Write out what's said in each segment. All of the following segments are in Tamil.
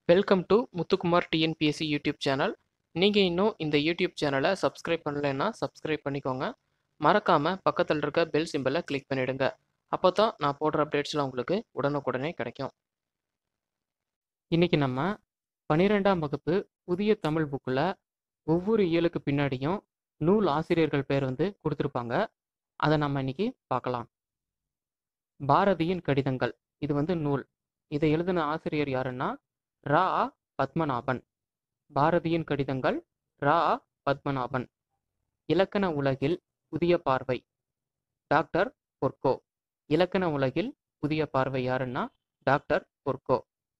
welcome to Muthukumar TNPSC YouTube channel நீங்கள் இன்னும் இந்த யூடியூப் சேனலை சப்ஸ்கிரைப் பண்ணலைன்னா சப்ஸ்கிரைப் பண்ணிக்கோங்க மறக்காமல் பக்கத்தில் இருக்க பெல் சிம்பலை கிளிக் பண்ணிடுங்க அப்போ தான் நான் போடுற அப்டேட்ஸ்லாம் உங்களுக்கு உடனுக்குடனே கிடைக்கும் இன்றைக்கி நம்ம பன்னிரெண்டாம் வகுப்பு புதிய தமிழ் புக்கில் ஒவ்வொரு இயலுக்கு பின்னாடியும் நூல் ஆசிரியர்கள் பேர் வந்து கொடுத்துருப்பாங்க அதை நம்ம இன்னைக்கு பார்க்கலாம் பாரதியின் கடிதங்கள் இது வந்து நூல் இதை எழுதின ஆசிரியர் யாருன்னா ரா பத்மநாபன் பாரதியின் கடிதங்கள் ரா பத்மநாபன் இலக்கண உலகில் புதிய பார்வை டாக்டர் பொர்க்கோ இலக்கண உலகில் புதிய பார்வை யாருன்னா டாக்டர் பொர்க்கோ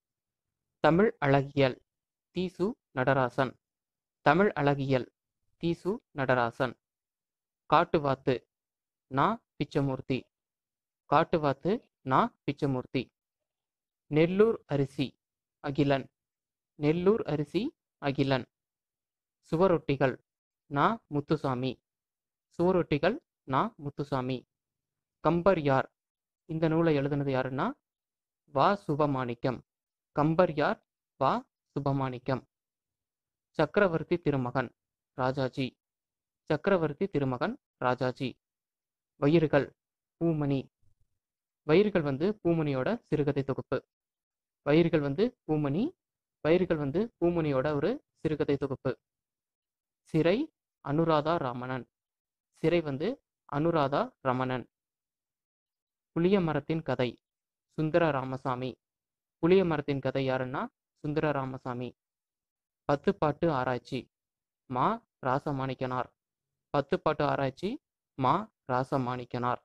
தமிழ் அழகியல் தீசு நடராசன் தமிழ் அழகியல் தீசு நடராசன் காட்டுவாத்து நா பிச்சமூர்த்தி காட்டுவாத்து நா பிச்சமூர்த்தி நெல்லூர் அரிசி அகிலன் நெல்லூர் அரிசி அகிலன் சுவரொட்டிகள் நா முத்துசாமி சுவரொட்டிகள் நா முத்துசாமி கம்பர் யார் இந்த நூலை எழுதுனது யாருன்னா வா சுபமாணிக்கம் கம்பர் யார் வா சுபமாணிக்கம் சக்கரவர்த்தி திருமகன் ராஜாஜி சக்கரவர்த்தி திருமகன் ராஜாஜி வயிறுகள் பூமணி வயிறுகள் வந்து பூமணியோட சிறுகதை தொகுப்பு வயிறுகள் வந்து பூமணி வயிறுகள் வந்து பூமணியோட ஒரு சிறுகதை தொகுப்பு சிறை அனுராதா ராமணன் சிறை வந்து அனுராதா ரமணன் புளிய மரத்தின் கதை சுந்தர ராமசாமி புளிய மரத்தின் கதை யாருன்னா சுந்தர ராமசாமி பத்து பாட்டு ஆராய்ச்சி மா ராசமாணிக்கனார் பத்து பாட்டு ஆராய்ச்சி மா ராசமாணிக்கனார்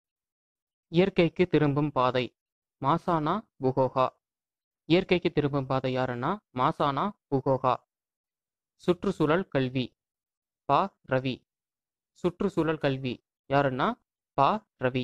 இயற்கைக்கு திரும்பும் பாதை மாசானா புகோகா இயற்கைக்கு திரும்பும் பாதை யாருன்னா மாசானா புகோகா சுற்றுச்சூழல் கல்வி பா ரவி சுற்றுச்சூழல் கல்வி யாருன்னா பா ரவி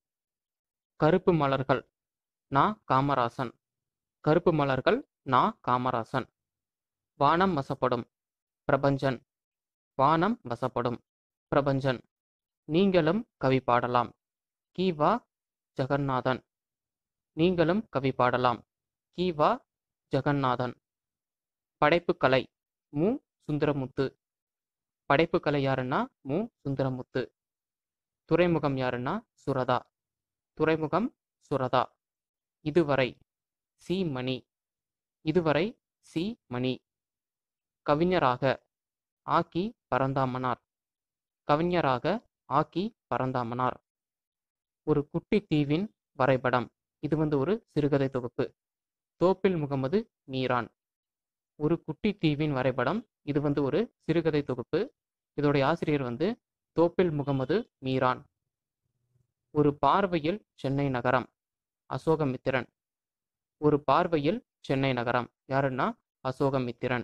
கருப்பு மலர்கள் நா காமராசன் கருப்பு மலர்கள் நா காமராசன் வானம் வசப்படும் பிரபஞ்சன் வானம் வசப்படும் பிரபஞ்சன் நீங்களும் கவி பாடலாம் கீவா ஜெகநாதன் நீங்களும் கவி பாடலாம் கீவா ஜெகநாதன் படைப்புக்கலை மு சுந்தரமுத்து படைப்புக்கலை யாருன்னா மு சுந்தரமுத்து துறைமுகம் யாருன்னா சுரதா துறைமுகம் சுரதா இதுவரை சி மணி இதுவரை சி மணி கவிஞராக ஆக்கி பரந்தாமனார் கவிஞராக ஆக்கி பரந்தாமனார் ஒரு குட்டி தீவின் வரைபடம் இது வந்து ஒரு சிறுகதை தொகுப்பு தோப்பில் முகமது மீரான் ஒரு குட்டி தீவின் வரைபடம் இது வந்து ஒரு சிறுகதை தொகுப்பு இதோடைய ஆசிரியர் வந்து தோப்பில் முகமது மீரான் ஒரு பார்வையில் சென்னை நகரம் அசோகமித்திரன் ஒரு பார்வையில் சென்னை நகரம் யாருன்னா அசோகமித்திரன்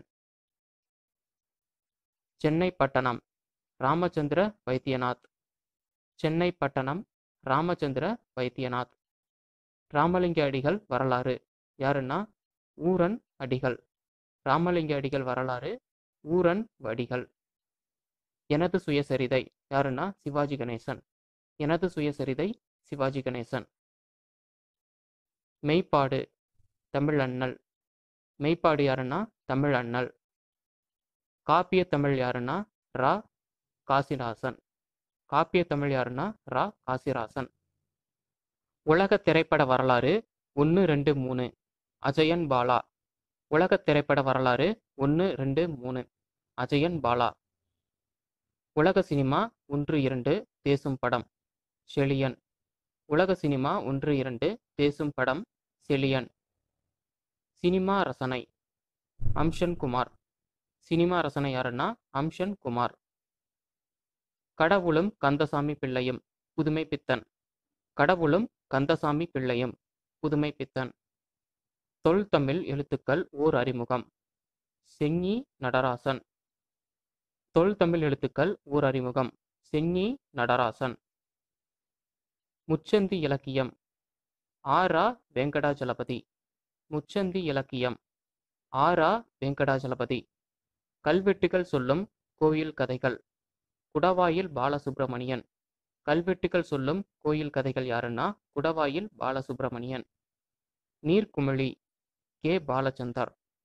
சென்னை பட்டணம் ராமச்சந்திர வைத்தியநாத் சென்னை பட்டணம் ராமச்சந்திர வைத்தியநாத் ராமலிங்க அடிகள் வரலாறு யாருன்னா ஊரன் அடிகள் ராமலிங்க அடிகள் வரலாறு ஊரன் வடிகள் எனது சுயசரிதை யாருன்னா சிவாஜி கணேசன் எனது சுயசரிதை சிவாஜி கணேசன் மெய்ப்பாடு தமிழ் அண்ணல் மெய்ப்பாடு யாருன்னா தமிழ் அண்ணல் காப்பிய தமிழ் யாருன்னா ரா காசிராசன் காப்பிய தமிழ் யாருன்னா ரா காசிராசன் உலக திரைப்பட வரலாறு ஒன்று ரெண்டு மூணு அஜயன் பாலா உலக திரைப்பட வரலாறு ஒன்று ரெண்டு மூணு அஜயன் பாலா உலக சினிமா ஒன்று இரண்டு பேசும் படம் செழியன் உலக சினிமா ஒன்று இரண்டு பேசும் படம் செழியன் சினிமா ரசனை அம்ஷன் குமார் சினிமா ரசனை யாருன்னா அம்ஷன் குமார் கடவுளும் கந்தசாமி பிள்ளையும் புதுமை பித்தன் கடவுளும் கந்தசாமி பிள்ளையும் புதுமை பித்தன் தொல்தமிழ் எழுத்துக்கள் ஓர் அறிமுகம் செஞ்ஞி நடராசன் தொல்தமிழ் எழுத்துக்கள் ஓர் அறிமுகம் செஞ்ஞி நடராசன் முச்சந்தி இலக்கியம் ஆரா வெங்கடாஜலபதி முச்சந்தி இலக்கியம் ஆரா வெங்கடாஜலபதி கல்வெட்டுகள் சொல்லும் கோயில் கதைகள் குடவாயில் பாலசுப்பிரமணியன் கல்வெட்டுகள் சொல்லும் கோயில் கதைகள் யாருன்னா குடவாயில் பாலசுப்பிரமணியன் நீர்க்குமிழி கே பாலச்சந்தர்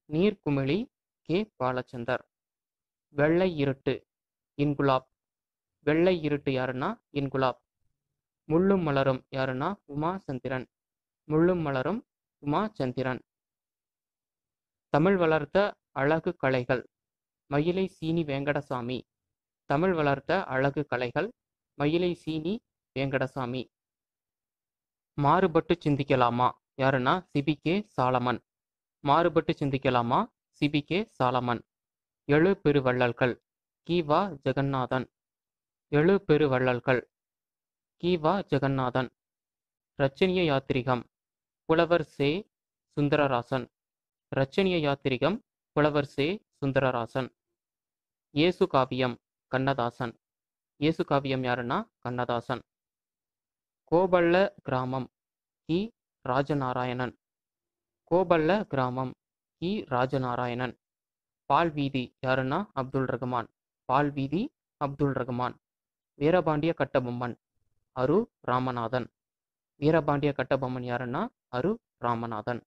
நீர்க்குமிழி கே பாலச்சந்தர் வெள்ளை இருட்டு இன்குலாப் வெள்ளை இருட்டு யாருன்னா இன்குலாப் முள்ளும் மலரும் யாருன்னா உமா சந்திரன் முள்ளும் மலரும் உமா சந்திரன் தமிழ் வளர்த்த அழகு கலைகள் மயிலை சீனி வேங்கடசாமி தமிழ் வளர்த்த அழகு கலைகள் மயிலை சீனி வேங்கடசாமி மாறுபட்டு சிந்திக்கலாமா யாருன்னா சிபிகே சாலமன் மாறுபட்டு சிந்திக்கலாமா சிபிகே சாலமன் எழு பெருவள்ளல்கள் கீவா ஜெகநாதன் எழு பெருவள்ளல்கள் கீவா ஜெகநாதன் ரச்சனிய யாத்திரிகம் புலவர் சே சுந்தரராசன் ரச்சனிய யாத்திரிகம் புலவர் சே சுந்தரராசன் இயேசு காவியம் கண்ணதாசன் இயேசு காவியம் யாருன்னா கண்ணதாசன் கோபல்ல கிராமம் கி ராஜநாராயணன் கோபல்ல கிராமம் கி ராஜநாராயணன் பால் வீதி யாருன்னா அப்துல் ரகுமான் பால் வீதி அப்துல் ரகுமான் வீரபாண்டிய கட்டபொம்மன் அரு ராமநாதன் வீரபாண்டிய கட்டபொம்மன் யாருன்னா அரு ராமநாதன்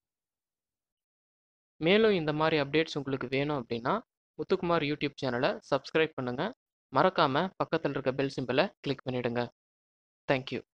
மேலும் இந்த மாதிரி அப்டேட்ஸ் உங்களுக்கு வேணும் அப்படின்னா முத்துக்குமார் யூடியூப் சேனலை சப்ஸ்கிரைப் பண்ணுங்கள் மறக்காமல் பக்கத்தில் இருக்க பெல் சிம்பிளை கிளிக் பண்ணிவிடுங்க தேங்க்யூ